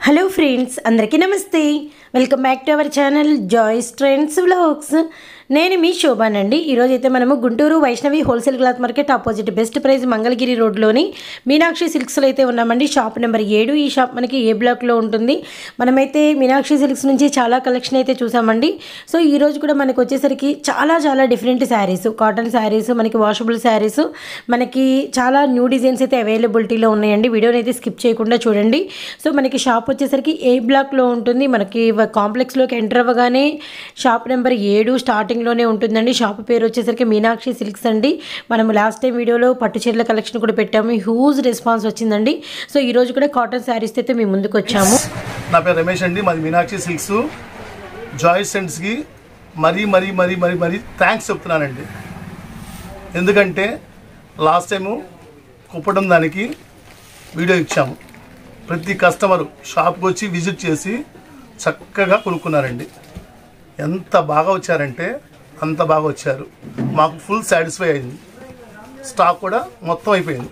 Hello friends అందరికీ నమస్తే welcome back to our channel joys trends vlogs నేను మీ శోభానండి ఈరోజు అయితే మనము Guntur Vaishnavi wholesale cloth market opposite best price Mangalagiri రోడ్లోని మీనాక్షి సిల్క్స్లో అయితే ఉన్నామండి షాప్ నెంబర్ ఏడు ఈ షాప్ మనకి ఏ బ్లాక్లో ఉంటుంది మనమైతే మీనాక్షి సిల్క్స్ నుంచి చాలా కలెక్షన్ అయితే చూసామండి సో ఈ రోజు కూడా మనకు వచ్చేసరికి చాలా చాలా డిఫరెంట్ శారీస్ కాటన్ శారీస్ మనకి వాషబుల్ శారీస్ మనకి చాలా న్యూ డిజైన్స్ అయితే అవైలబిలిటీలో ఉన్నాయండి వీడియోని అయితే స్కిప్ చేయకుండా చూడండి సో మనకి షాప్ వచ్చేసరికి ఏ బ్లాక్లో ఉంటుంది మనకి వ- కాంప్లెక్స్లోకి ఎంటర్ అవ్వగానే షాప్ నెంబర్ ఏడు స్టార్టింగ్లోనే ఉంటుందండి షాప్ పేరు వచ్చేసరికి మీనాక్షి సిల్క్స్ అండి మనం లాస్ట్ టైం వీడియోలో పట్టు చీరల కలెక్షన్ కూడా పెట్టాము హ్యూజ్ రెస్పాన్స్ వచ్చిందండి సో ఈ రోజు కూడా కాటన్ శారీస్ అయితే మేము ముందుకు వచ్చాము నా పేరు రమేష్ అండి మాది మీనాక్షి సిల్క్స్ జాయ్ సెంట్స్కి మరీ మరీ మరీ మరీ మరీ థ్యాంక్స్ చెప్తున్నానండి ఎందుకంటే లాస్ట్ టైము కుప్పడం దానికి వీడియో ఇచ్చాము ప్రతి కస్టమరు షాప్కి వచ్చి విజిట్ చేసి చక్కగా కొనుక్కున్నారండి ఎంత బాగా వచ్చారంటే అంత బాగా వచ్చారు మాకు ఫుల్ సాటిస్ఫై అయింది స్టాక్ కూడా మొత్తం అయిపోయింది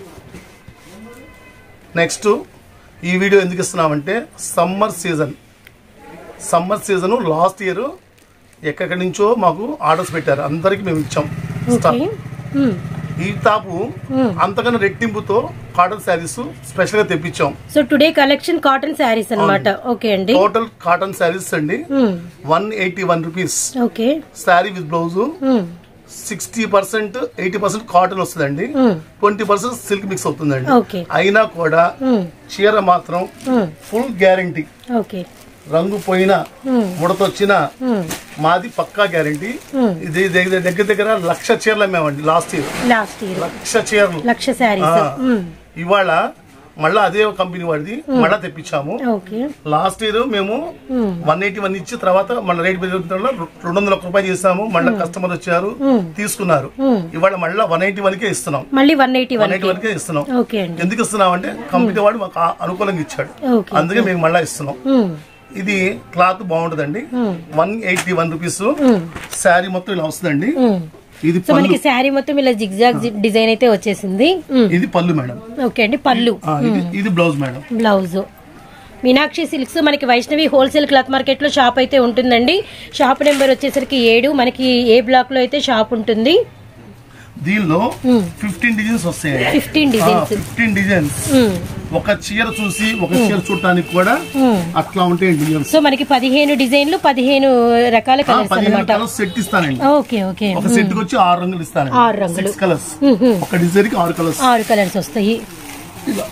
నెక్స్ట్ ఈ వీడియో ఎందుకు ఇస్తున్నామంటే summer season summer season last year ఎక్కడి నుంచో మాకు ఆర్డర్స్ పెట్టారు అందరికి మేము ఇచ్చాం స్టాక్ ఈ తాపు అంతకన్నా రెట్టింపుతో కాటన్ శారీస్ స్పెషల్ గా తెప్పించాం so today collection cotton saris అన్నమాట ఓకే అండి టోటల్ కాటన్ శారీస్ అండి one eighty one rupees okay sari with blouse sixty percent eighty percent cotton వస్తుందండి ట్వంటీ పర్సెంట్ సిల్క్ మిక్స్ అవుతుందండి ఓకే అయినా కూడా చీర మాత్రం ఫుల్ గ్యారంటీ ఓకే రంగు పోయినా ముడతొచ్చినా మాది పక్కా గ్యారంటీ ఇది దగ్గర దగ్గర దగ్గర లక్ష చీరలు అమ్మామండి last year last year lakh చీరలు లక్ష శారీస్ ఆ. ఇవాళ మళ్ళా అదే కంపెనీ వాడిది మళ్ళా తెప్పించాము ఓకే లాస్ట్ ఇయర్ మేము వన్ ఎయిటీ వన్ ఇచ్చి తర్వాత మన రేట్ పెరుగుతున్న వల్ల రెండు వందల ఒక్క రూపాయలు చేసాము మళ్ళీ కస్టమర్ వచ్చారు తీసుకున్నారు ఇవాళ మళ్ళీ వన్ ఎయిటీ వన్ కే ఇస్తున్నాం మళ్ళీ one eighty one one eighty one K ఇస్తున్నాం ఓకే అండి ఎందుకు ఇస్తున్నాం అంటే కంపెనీ వాడు మాకు ఆ- అనుకూలంగా ఇచ్చాడు ఓకే అందుకే మేము మళ్ళా ఇస్తున్నాం ఇది క్లాత్ బాగుంటదండి one eighty one rupees sari మొత్తం ఇలా వస్తుందండి ఇది సో పళ్ళు మనకి శారీ మొత్తం ఇలా జిగ్జాగ్ డిజైన్ అయితే వచ్చేసింది మ్మ్. ఇది పళ్ళు మేడం ఓకే అండి పళ్ళు ఆ, ఇది ఇది blouse madam blouse Meenakshi silks మనకి వైష్ణవి హోల్సేల్ క్లాత్ మార్కెట్ లో షాప్ అయితే ఉంటుందండి షాప్ నెంబర్ వచ్చేసరికి ఏడు మనకి ఏ బ్లాక్ లో అయితే షాప్ ఉంటుంది దీనిలో ఫిఫ్టీన్ డిజైన్స్ వస్తాయండి ఫిఫ్టీన్ డిజైన్స్ ఫిఫ్టీన్ డిజైన్స్ ఒక చీర చూసి ఒక చీర చూడటానికి కూడా అట్లా ఉంటాయి డిజైన్స్ సో మనకి పదిహేను డిజైన్లు పదిహేను రకాల కలర్స్ పదిహేను అన్నమాట కలర్స్ సెట్ ఇస్తానండి ఓకే ఓకే ఒక సెట్ కి వచ్చి ఆరు రంగులు ఇస్తానండి ఆరు రంగులు. సిక్స్ కలర్స్ ఒక డిజైన్ కి ఆరు కలర్స్ ఆరు కలర్స్ వస్తాయి ఇలా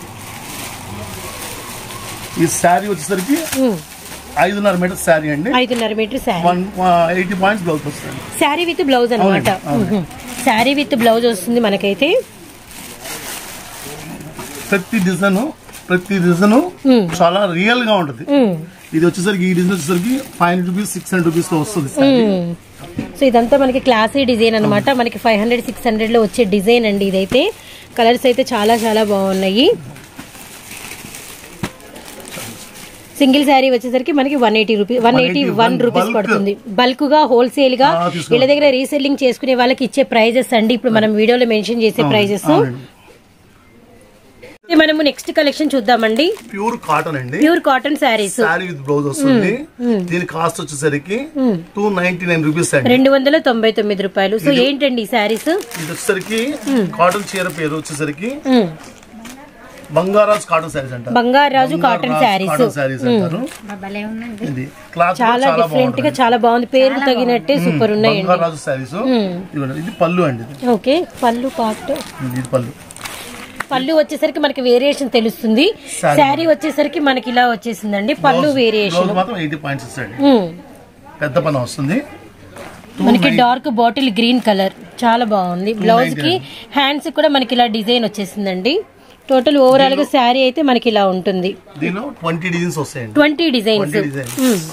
ఈ శారీ వచ్చేసరికి ఐదున్నర మీటర్ శారీ అండి ఐదున్నర metre sari one eighty points blouse వస్తుంది శారీ విత్ బ్లౌజ్ అనమాట అవునండి, అవునండి. శారీ విత్ బ్లౌజ్ వస్తుంది మనకైతే ప్రతి డిజైన్ ప్రతి డిజైన్ చాలా రియల్ గా ఉంటుంది మ్మ్. ఇది వచ్చేసరికి ఈ డిజైన్ వచ్చేసరికి five hundred rupees six hundred rupees లో వస్తుంది శారీ. సో ఇదంతా మనకి క్లాసీ డిజైన్ అన్నమాట మనకి ఫైవ్ హండ్రెడ్ సిక్స్ హండ్రెడ్ లో వచ్చే డిజైన్ అండి ఇదైతే కలర్స్ అయితే చాలా చాలా బాగున్నాయి సింగిల్ శారీ వచ్చేసరికి మనకి one eighty rupees one eighty one rupees bulk. పడుతుంది బల్క్ గా హోల్సేల్ గా ఆ, తీసుకోండి. వీళ్ళ దగ్గర రీసెల్లింగ్ చేసుకునే వాళ్ళకి ఇచ్చే ప్రైజెస్ అండి ఇప్పుడు మనం వీడియోలో మెన్షన్ చేసే ప్రైజెస్ అవునండి. మనము నెక్స్ట్ కలెక్షన్ చూద్దామండి ప్యూర్ కాటన్ అండి pure cotton saris sari with blouse వస్తుంది దీని కాస్ట్ వచ్చేసరికి టూ నైన్టీ నైన్ రూపీస్ అండి రెండు వందల తొంభై తొమ్మిది రూపాయలు సో ఏంటండి ఈ శారీస్ ఇది వచ్చేసరికి కాటన్ చీర పేరు వచ్చేసరికి బంగారాజ్ కాటన్ శారీస్ అంటారు బంగారాజు కాటన్ శారీస్ కాటన్ శారీస్ అంటారు ఇది క్లాత్ కూడా చాలా చాలా డిఫరెంట్ గా బాగుంటుంది చాలా బాగుంది పేరు తగినట్టే సూపర్ ఉన్నాయండి బంగారాజు శారీస్ ఇదిగోండి, ఇది పళ్ళు అండి ఇది. ఓకే పళ్ళు పార్ట్ ఇది పళ్ళు పళ్ళు వచ్చేసరికి మనకి వేరియేషన్ తెలుస్తుంది Saree. శారీ వచ్చేసరికి మనకి ఇలా వచ్చేసిందండి పళ్ళు వేరియేషన్ బ్లౌజ్ మాత్రం ఎయిటీ పాయింట్స్ ఇస్తాడు పెద్ద పని వస్తుంది మనకి డార్క్ బాటిల్ గ్రీన్ కలర్ చాలా బాగుంది బ్లౌజ్ కి హ్యాండ్స్ కూడా మనకి ఇలా డిజైన్ వచ్చేసిందండి టోటల్ ఓవరాల్ గా శారీ అయితే మనకి ఇలా ఉంటుంది దీనిలో ట్వంటీ డిజైన్స్ వస్తాయండి twenty designs twenty designs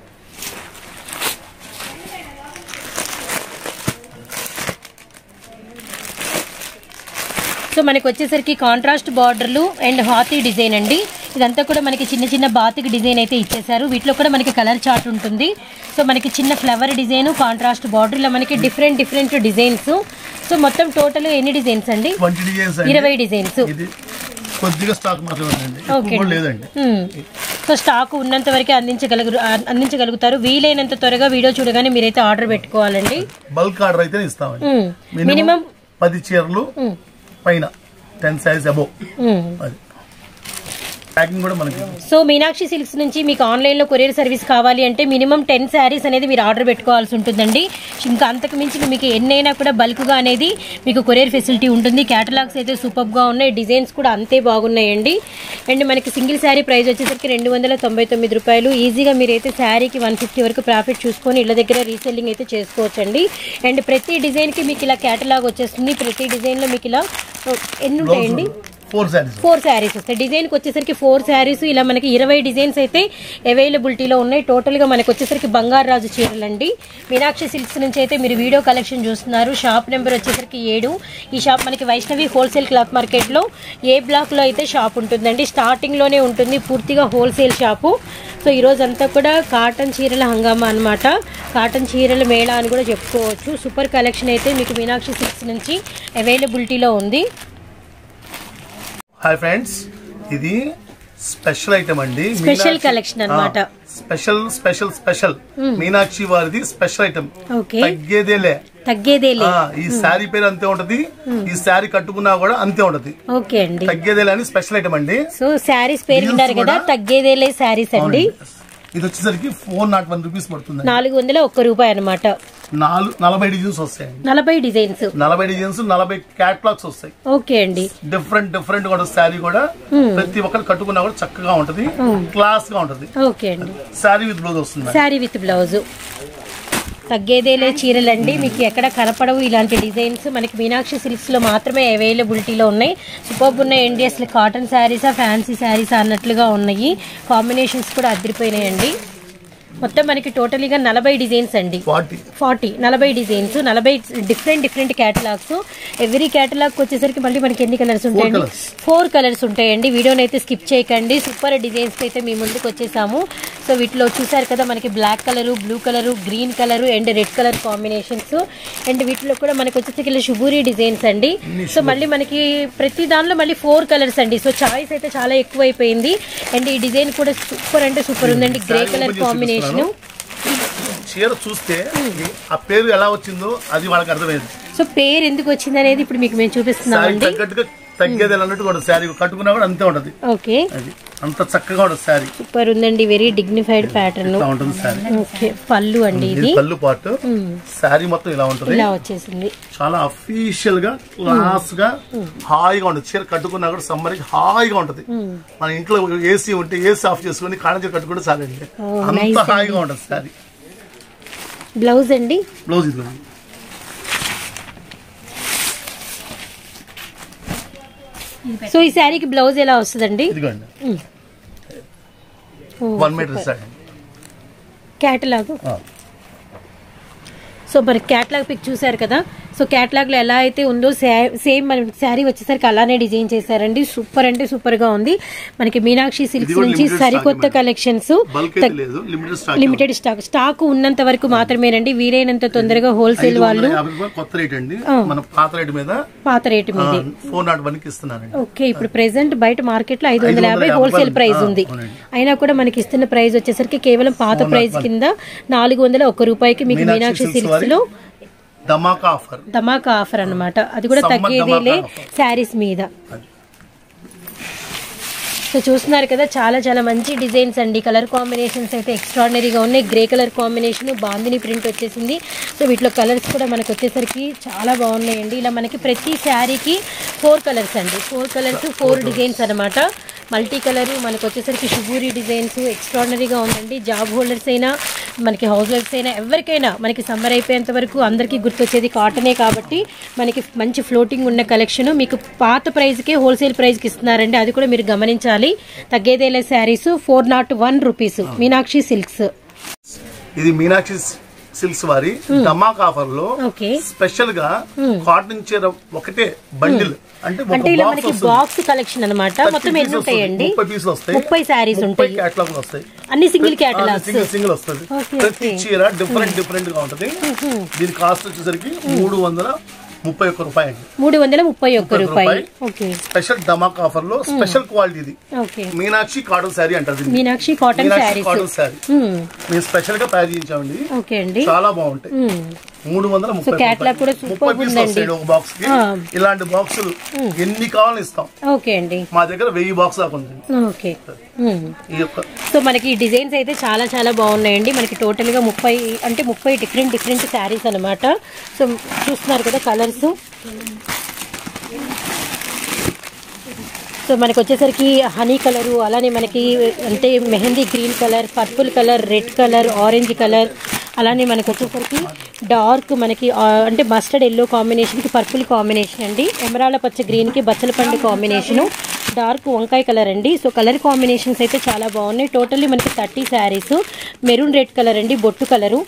so మనకి వచ్చేసరికి కాంట్రాస్ట్ బార్డర్లు అండ్ హాతీ డిజైన్ అండి ఇదంతా కూడా మనకి చిన్న చిన్న బాతిక్ డిజైన్ అయితే ఇచ్చేసారు వీటిలో కూడా మనకి కలర్ చార్ట్ ఉంటుంది సో మనకి చిన్న ఫ్లవర్ డిజైన్ కాంట్రాస్ట్ బార్డర్ ఇలా మనకి డిఫరెంట్ డిఫరెంట్ డిజైన్స్ సో మొత్తం టోటల్ ఎన్ని డిజైన్స్ అండి ట్వంటీ డిజైన్స్ ఇరవై డిజైన్స్ ఇది కొద్దిగా స్టాక్ మాత్రమే ఉందండి ఓకే ఎక్కువ కూడా లేదండి మ్మ్. సో స్టాక్ ఉన్నంత వరకే అందించగలుగు అందించగలుగుతారు వీలైనంత త్వరగా వీడియో చూడగానే మీరైతే ఆర్డర్ పెట్టుకోవాలండి బల్క్ ఆర్డర్ అయితే ఇస్తామండి మ్మ్. మినిమం మినిమం పది చీరలు మ్మ్. పైన టెన్ సైజ్ అబోవ్ మ్మ్. అది ప్యాకింగ్ కూడా మనకి సో మీనాక్షి సిల్క్స్ నుంచి మీకు ఆన్లైన్లో కొరియర్ సర్వీస్ కావాలి అంటే మినిమం టెన్ శారీస్ అనేది మీరు ఆర్డర్ పెట్టుకోవాల్సి ఉంటుందండి ఇంకా అంతకు మించి మీకు ఎన్నైనా కూడా బల్క్గా అనేది మీకు కొరియర్ ఫెసిలిటీ ఉంటుంది క్యాటలాగ్స్ అయితే సూపర్గా ఉన్నాయి డిజైన్స్ కూడా అంతే బాగున్నాయండి అండ్ మనకి సింగిల్ శారీ ప్రైస్ వచ్చేసరికి రెండు వందల తొంభై తొమ్మిది రూపాయలు ఈజీగా మీరైతే శారీకి వన్ ఫిఫ్టీ వరకు ప్రాఫిట్ చూసుకొని ఇళ్ళ దగ్గర రీసెల్లింగ్ అయితే చేసుకోవచ్చండి అండ్ ప్రతి డిజైన్కి మీకు ఇలా క్యాటలాగ్ వచ్చేస్తుంది ప్రతి డిజైన్లో మీకు ఇలా ఎన్ని ఉంటాయండి ఫోర్ శారీస్ ఫోర్ శారీస్ వస్తాయి డిజైన్కి వచ్చేసరికి ఫోర్ శారీస్ ఇలా మనకి ఇరవై డిజైన్స్ అయితే అవైలబిలిటీలో ఉన్నాయి టోటల్గా మనకి వచ్చేసరికి బంగారు రాజు చీరలండి మీనాక్షి సిల్క్స్ నుంచి అయితే మీరు వీడియో కలెక్షన్ చూస్తున్నారు షాప్ నెంబర్ వచ్చేసరికి ఏడు ఈ షాప్ మనకి వైష్ణవి హోల్సేల్ క్లాత్ మార్కెట్లో ఏ బ్లాక్లో అయితే షాప్ ఉంటుందండి స్టార్టింగ్లోనే ఉంటుంది పూర్తిగా హోల్సేల్ షాపు సో ఈరోజు అంతా కూడా కాటన్ చీరల హంగామా అన్నమాట కాటన్ చీరల మేళా అని కూడా చెప్పుకోవచ్చు సూపర్ కలెక్షన్ అయితే మీకు మీనాక్షి సిల్క్స్ నుంచి అవైలబిలిటీలో ఉంది హాయ్ ఫ్రెండ్స్ ఇది స్పెషల్ ఐటమ్ అండి స్పెషల్ మీనాక్షి- కలెక్షన్ అన్నమాట. ఆ, స్పెషల్ స్పెషల్ స్పెషల్ మీనాక్షి వారిది స్పెషల్ ఐటమ్ ఓకే తగ్గేదేలే తగ్గేదేలే ఆ, ఈ శారీ పేరు అంతే ఉంటది ఈ శారీ కట్టుకున్నా కూడా అంతే ఉంటది ఓకే అండి తగ్గేదేలే అని స్పెషల్ ఐటమ్ అండి సో శారీస్ పేరు Deals విన్నారు కదా కూడా- తగ్గేదేలే శారీస్ అండి ఇది వచ్చేసరికి ఫోర్ నాట్ వన్ రూపీస్ పడుతుంది నాలుగు వందల ఒక్క రూపాయి అనమాట నాలుగు నలభై డిజైన్స్ వస్తాయండి నలభై డిజైన్స్ నలభై డిజైన్స్ నలభై క్యాట్లాగ్స్ వస్తాయి ఓకే అండి డిఫరెంట్ డిఫరెంట్ కూడా శారీ కూడా ప్రతి ఒక్కరు కట్టుకున్నా కూడా చక్కగా ఉంటది క్లాస్ గా ఉంటది ఓకే అండి శారీ విత్ బ్లౌజ్ వస్తుంది శారీ విత్ బ్లౌజ్ తగ్గేదేలే చీరలండి మీకు ఎక్కడ కనపడవు ఇలాంటి డిజైన్స్ మనకి మీనాక్షి సిల్క్స్ లో మాత్రమే అవైలబిలిటీలో ఉన్నాయి సూపర్ ఉన్నాయి అండి అసలు కాటన్ శారీసా ఫ్యాన్సీ శారీసా అన్నట్లుగా ఉన్నాయి కాంబినేషన్స్ కూడా అదిరిపోయినాయండి మొత్తం మనకి టోటలీగా నలభై డిజైన్స్ అండి ఫార్టీ ఫార్టీ నలభై డిజైన్స్ నలభై different different catalogues every catalogue వచ్చేసరికి మళ్ళీ మనకి ఎన్ని కలర్స్ ఉంటాయండి colours. ఫోర్ కలర్స్ ఉంటాయండి వీడియోని అయితే స్కిప్ చేయకండి సూపర్ డిజైన్స్ అయితే మీ ముందుకు వచ్చేసాము సో వీటిలో చూసారు కదా మనకి black colour blue colour green colour and red colour combinations and వీటిలో కూడా మనకి వచ్చేసరికి ఇలా శుభూరి డిజైన్స్ అండి సో మళ్ళీ మనకి ప్రతి దానిలో మళ్ళీ ఫోర్ కలర్స్ అండి సో చాయిస్ అయితే చాలా ఎక్కువైపోయింది అండ్ ఈ డిజైన్ కూడా సూపర్ అంటే సూపర్ ఉందండి గ్రే Saree కలర్ open చేసి కాంబినేషన్ చీర చూస్తే ఆ పేరు ఎలా వచ్చిందో అది వాళ్ళకి అర్థమైంది సో పేరు ఎందుకు వచ్చింది అనేది ఇప్పుడు మీకు మేము చూపిస్తున్నాం శారీ అండి తగ్గట్టుగా తగ్గేది అన్నట్టు కూడా శారీ కట్టుకున్నా కూడా అంతే ఉంటది ఓకే అది అంత చక్కగా ఉంటుంది శారీ సూపర్ ఉందండి వెరీ డిగ్నిఫైడ్ ప్యాటర్న్ ఇలా ఉంటుంది శారీ ఓకే పళ్ళు అండి ఇది ఇది పళ్ళు పాటు శారీ మొత్తం ఇలా ఉంటుంది ఇలా వచ్చేసింది చాలా అఫీషియల్ గా క్లాస్ గా హాయిగా ఉంటుంది చీర కట్టుకున్నా కూడా సమ్మర్ కి హాయిగా ఉంటది మన ఇంట్లో ఏసీ ఉంటే ఏసీ ఆఫ్ చేసుకుని కాళ్ళ చీర కట్టుకుంటే చాలండి Oh, అంత nice హాయిగా ఉంటుంది శారీ బ్లౌజ్ అండి బ్లౌజ్ ఇది సో ఈ శారీకి బ్లౌజ్ ఎలా వస్తుందండి ఇదిగోండి one metre saree catalogue so మరి క్యాటలాగ్ పిక్ చూసారు కదా సో క్యాటలాగ్ లో ఎలా అయితే ఉందో సేమ్ మన శారీ వచ్చేసరికి అలానే డిజైన్ చేశారండి సూపర్ అంటే సూపర్ గా ఉంది మనకి మీనాక్షి సిల్క్స్ కూడా నుంచి limited సరికొత్త stock కలెక్షన్స్ బల్క్ అయితే లేదు limited stock limited stock stock ఉన్నంత వరకు మాత్రమేనండి వీలైనంత తొందరగా హోల్సేల్ ఐదు వందల వాళ్ళు యాభై రూపాయలు కొత్త రేట్ అండి మన పాత రేట్ మీద పాత రేటు మీద ఫోర్ నాట్ వన్ కి ఇస్తున్నానండి ఓకే ఇప్పుడు ప్రెసెంట్ బయట మార్కెట్ లో ఐదు వందల యాభై 550 హోల్సేల్ ప్రైస్ ఉంది అవునండి. అయినా కూడా మనకి ఇస్తున్న ప్రైస్ వచ్చేసరికి కేవలం పాత ప్రైస్ కింద నాలుగు వందల ఒక్క రూపాయికి మీకు మీనాక్షి మీనాక్షి సిల్క్స్ సిల్క్స్ వారి లో ధమాకా ఆఫర్ ధమాకా ఆఫర్ అన్నమాట అది కూడా Summer తగ్గేదేలే ధమాకా offer. శారీస్ మీద అది. సో చూస్తున్నారు కదా చాలా చాలా మంచి డిజైన్స్ అండి కలర్ కాంబినేషన్స్ అయితే ఎక్స్ట్రాడినరీగా ఉన్నాయి grey colour combination bandhani print వచ్చేసింది సో వీటిలో కలర్స్ కూడా మనకు వచ్చేసరికి చాలా బాగున్నాయండి ఇలా మనకి ప్రతి శారీకి ఫోర్ కలర్స్ అండి ఫోర్ కలర్స్ ఫోర్ డిజైన్స్ అనమాట మల్టీ కలర్ మనకు వచ్చేసరికి షుగూరి డిజైన్స్ ఎక్స్ట్రాడినరీగా ఉందండి జాబ్ హోల్డర్స్ అయినా మనకి హౌస్ వైఫ్స్ అయినా ఎవరికైనా మనకి సమ్మర్ అయిపోయేంత వరకు అందరికీ గుర్తొచ్చేది కాటనే కాబట్టి మనకి మంచి ఫ్లోటింగ్ ఉన్న కలెక్షన్ మీకు పాత ప్రైస్కే హోల్సేల్ ప్రైస్కి ఇస్తున్నారండి అది కూడా మీరు గమనించాలి తగ్గేదేలే sarees four nought one rupees Meenakshi silks ఇది మీనాక్షి సిల్క్స్ వారి ధమాక్ ఆఫర్ లో ఓకే స్పెషల్ గా కాటన్ చీర ఒకటే బండిల్ అంటే ఒక అంటే ఇలా బాక్స్ మనకి వస్తుంది బాక్స్ కలెక్షన్ అనమాట మొత్తం ఎన్ని ఉంటాయండి ముప్పై పీసులు వస్తాయి ముప్పై శారీస్ ముప్పై ఉంటాయి క్యాటలాగ్ వస్తాయి అన్ని సింగిల్ క్యాటలాగ్స్ సింగిల్ సింగిల్ వస్తుంది Okay, ప్రతి okay. చీర డిఫరెంట్ డిఫరెంట్ గా ఉంటది దీని కాస్ట్ వచ్చేసరికి మూడు వందల ముప్పై ఒక్క రూపాయి అండి మూడు వందల ముప్పై ఒక్క ముప్పై రూపాయి రూపాయి. ఓకే స్పెషల్ ధమాక్ ఆఫర్ లో స్పెషల్ క్వాలిటీ ఇది ఓకే మీనాక్షి కాటన్ శారీ అంటారు దీన్ని. మీనాక్షి కాటన్ మీనాక్షి శారీస్ కాటన్ శారీ మేము స్పెషల్ గా తయారు చేయించామండి ఓకే అండి చాలా బాగుంటాయి మ్మ్. మూడు వందల ముప్పై catalog కూడా రూపాయలు. superb ముప్పై పీసులు ఉందండి. వస్తాయండి ఒక బాక్స్ కి ఆ. ఇలాంటి బాక్సులు ఎన్ని కావాలని ఇస్తాం ఓకే అండి మా దగ్గర వెయ్యి బాక్స్ దాకా ఉంది ఓకే మ్మ్. ఈ యొక్క సో మనకి డిజైన్స్ అయితే చాలా చాలా బాగున్నాయండి మనకి టోటల్గా ముప్పై అంటే ముప్పై డిఫరెంట్ డిఫరెంట్ శారీస్ అనమాట సో చూస్తున్నారు కదా కలర్స్ సో మనకి వచ్చేసరికి హనీ కలరు అలానే మనకి అంటే mehndi green colour purple colour red colour orange colour అలానే మనకి వచ్చేసరికి డార్క్ మనకి ఆ, అంటే మస్టర్డ్ ఎల్లో కాంబినేషన్కి పర్పుల్ కాంబినేషన్ అండి ఎమరాళ్ళ పచ్చ గ్రీన్కి బచ్చల పండు కాంబినేషను డార్క్ వంకాయ కలర్ అండి సో కలర్ కాంబినేషన్స్ అయితే చాలా బాగున్నాయి టోటల్లీ మనకి thirty sarees maroon red colour అండి బొట్టు కలరు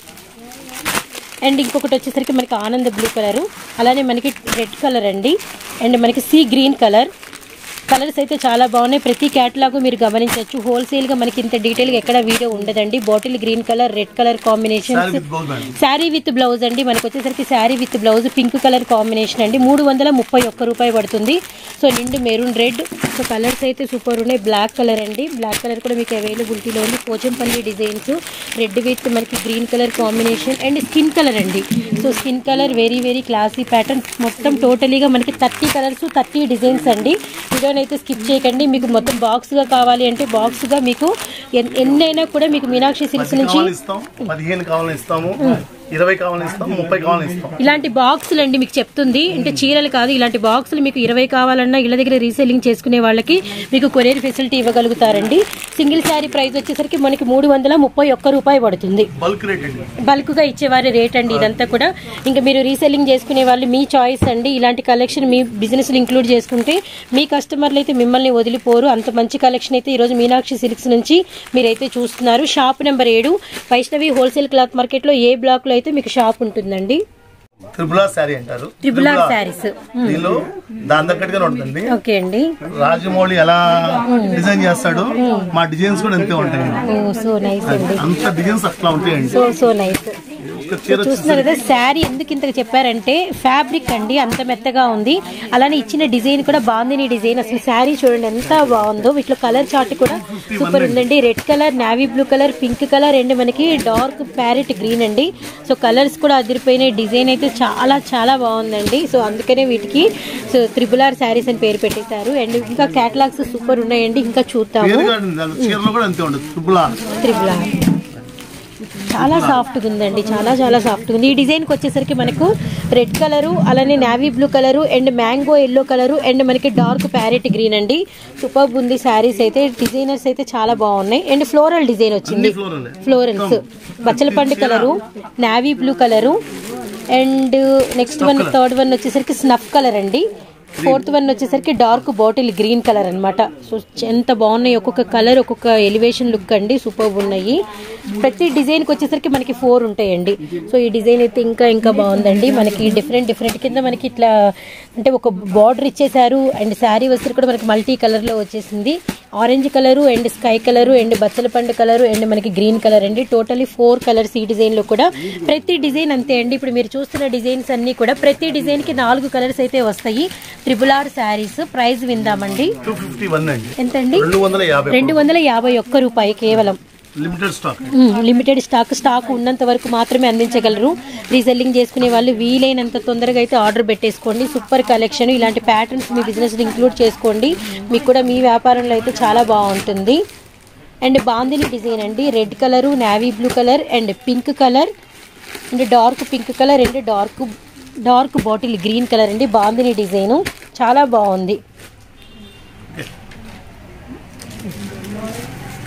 అండ్ ఇంకొకటి వచ్చేసరికి మనకి ఆనంద బ్లూ కలరు అలానే మనకి రెడ్ కలర్ అండి అండ్ మనకి సీ గ్రీన్ కలర్ కలర్స్ అయితే చాలా బాగున్నాయి ప్రతి క్యాటలాగ్ మీరు గమనించవచ్చు హోల్సేల్గా మనకి ఇంత డీటెయిల్గా ఎక్కడ వీడియో ఉండదండి bottle green colour red colour saree combinations with blouse అండి శారీ విత్ బ్లౌజ్ అండి మనకు వచ్చేసరికి saree with blouse pink colour combination అండి మూడు వందల ముప్పై ఒక్క రూపాయి పడుతుంది సో నిండు మెరూన్ రెడ్ సో కలర్స్ అయితే సూపర్ ఉన్నాయి బ్లాక్ కలర్ అండి బ్లాక్ కలర్ కూడా మీకు అవైలబిలిటీలో ఉంది పోచంపల్లి డిజైన్స్ రెడ్ విత్ మనకి green colour combination and skin colour అండి so skin colour very very classy pattern మొత్తం టోటలీగా మనకి థర్టీ కలర్స్ థర్టీ డిజైన్స్ అండి వీడియోని అయితే స్కిప్ చేయకండి మీకు మొత్తం బాక్స్గా కావాలి అంటే బాక్స్గా మీకు ఎన్- ఎన్నైనా కూడా మీకు మీనాక్షి సిల్క్స్ పది నుంచి కావాలని ఇస్తాం పదిహేను కావాలని ఇస్తాము ఇరవై కావాలని ఇస్తాం ముప్పై కావాలని ఇస్తాం ఇలాంటి బాక్సులు అండి మీకు చెప్తుంది అంటే చీరలు కాదు ఇలాంటి బాక్సులు మీకు ఇరవై కావాలన్నా ఇళ్ళ దగ్గర రీసెల్లింగ్ చేసుకునే వాళ్ళకి మీకు కొరియర్ ఫెసిలిటీ ఇవ్వగలుగుతారండి సింగిల్ శారీ ప్రైస్ వచ్చేసరికి మనకి మూడు వందల ముప్పై ఒక్క రూపాయి పడుతుంది బల్క్ రేట్ అండి బల్క్ గా ఇచ్చేవారి రేట్ అండి ఇదంతా కూడా ఇంకా మీరు రీసెల్లింగ్ చేసుకునే వాళ్ళు మీ చాయిస్ అండి ఇలాంటి కలెక్షన్ మీ బిజినెస్ ఇంక్లూడ్ చేసుకుంటే మీ కస్టమర్లు అయితే మిమ్మల్ని వదిలిపోరు అంత మంచి కలెక్షన్ అయితే ఈరోజు మీనాక్షి సిల్క్స్ నుంచి మీరైతే చూస్తున్నారు షాప్ నెంబర్ ఏడు వైష్ణవి హోల్సేల్ క్లాత్ మార్కెట్ లో ఏ బ్లాక్ లో అయితే మీకు షాప్ ఉంటుందండి త్రిపుల శారీ అంటారు త్రిబుల్ ఆర్ త్రిపుల. శారీస్ దీనిలో దాని తగ్గట్టుగానే ఉంటుంది ఓకే అండి రాజమౌళి ఎలా డిజైన్ చేస్తాడు మా డిజైన్స్ కూడా అంతే ఉంటాయండి ఓ సో నైస్ అండి అంత డిజైన్స్ అట్లా ఉంటాయండి సో సో నైస్ ఒక చీర చూస్తున్నారు కదా శారీ ఎందుకు ఇంతకు చెప్పారంటే ఫ్యాబ్రిక్ అండి అంత మెత్తగా ఉంది అలానే ఇచ్చిన డిజైన్ కూడా బాగుంది డిజైన్ అసలు శారీ చూడండి ఎంత బాగుందో వీటిలో కలర్ చార్ట్ కూడా సూపర్ ఉందండి red colour navy blue colour pink colour and మనకి డార్క్ ప్యారెట్ గ్రీన్ అండి సో కలర్స్ కూడా అదిరిపోయినాయి డిజైన్ అయితే చాలా చాలా బాగుందండి సో అందుకనే వీటికి సో త్రిబుల్ ఆర్ శారీస్ అని పేరు పెట్టేశారు అండ్ ఇంకా క్యాటలాగ్స్ సూపర్ ఉన్నాయండి ఇంకా చూద్దాము చీరగా ఉంటుంది. చీరలో కూడా అంతే ఉండదు త్రిపుల త్రిబుల్ ఆర్ చాలా సాఫ్ట్గా ఉందండి చాలా చాలా సాఫ్ట్గా ఉంది ఈ డిజైన్కి వచ్చేసరికి మనకు రెడ్ కలరు అలానే navy blue colour and mango yellow colour and మనకి డార్క్ ప్యారెట్ గ్రీన్ అండి సూపర్ ఉంది శారీస్ అయితే డిజైనర్స్ అయితే చాలా బాగున్నాయి అండ్ ఫ్లోరల్ డిజైన్ వచ్చింది ఫ్లోరల్ ఫ్లోరల్స్ బచ్చలపండు colour navy blue colour and next one third one వచ్చేసరికి స్నఫ్ కలర్ అండి ఫోర్త్ వన్ వచ్చేసరికి డార్క్ బాటిల్ గ్రీన్ కలర్ అన్నమాట సో ఎంత బాగున్నాయి ఒక్కొక్క కలర్ ఒక్కొక్క ఎలివేషన్ లుక్ అండి సూపర్ ఉన్నాయి ప్రతి డిజైన్కి వచ్చేసరికి మనకి ఫోర్ ఉంటాయండి సో ఈ డిజైన్ అయితే ఇంకా ఇంకా బాగుందండి మనకి డిఫరెంట్ డిఫరెంట్ కింద మనకి ఇట్లా అంటే ఒక బార్డర్ ఇచ్చేసారు అండ్ శారీ వచ్చేసరికి కూడా మనకి మల్టీ కలర్లో వచ్చేసింది orange colour and sky colour and బచ్చల పండు కలరు అండ్ మనకి గ్రీన్ కలర్ అండి టోటలీ ఫోర్ కలర్స్ ఈ డిజైన్ లో కూడా ప్రతి డిజైన్ అంతే అండి ఇప్పుడు మీరు చూస్తున్న డిజైన్స్ అన్ని కూడా ప్రతి డిజైన్ కి నాలుగు కలర్స్ అయితే వస్తాయి త్రిబుల్ ఆర్ శారీస్ ప్రైస్ విందామండి టూ ఫిఫ్టీ వన్ అండి ఎంతండి రెండు వందల యాభై రెండు వందల యాభై ఒక్క రూపాయి కేవలం లిమిటెడ్ స్టాక్ మ్మ్. లిమిటెడ్ స్టాక్ స్టాక్ ఉన్నంత వరకు మాత్రమే అందించగలరు రీసెల్లింగ్ చేసుకునే వాళ్ళు వీలైనంత తొందరగా అయితే ఆర్డర్ పెట్టేసుకోండి సూపర్ కలెక్షన్ ఇలాంటి ప్యాటర్న్స్ మీ బిజినెస్ ఇంక్లూడ్ చేసుకోండి మీకు కూడా మీ వ్యాపారంలో అయితే చాలా బాగుంటుంది అండ్ బాందిని డిజైన్ అండి red colour navy blue colour and pink colour and dark pink colour and dark dark bottle green colour అండి బాందిని డిజైను చాలా బాగుంది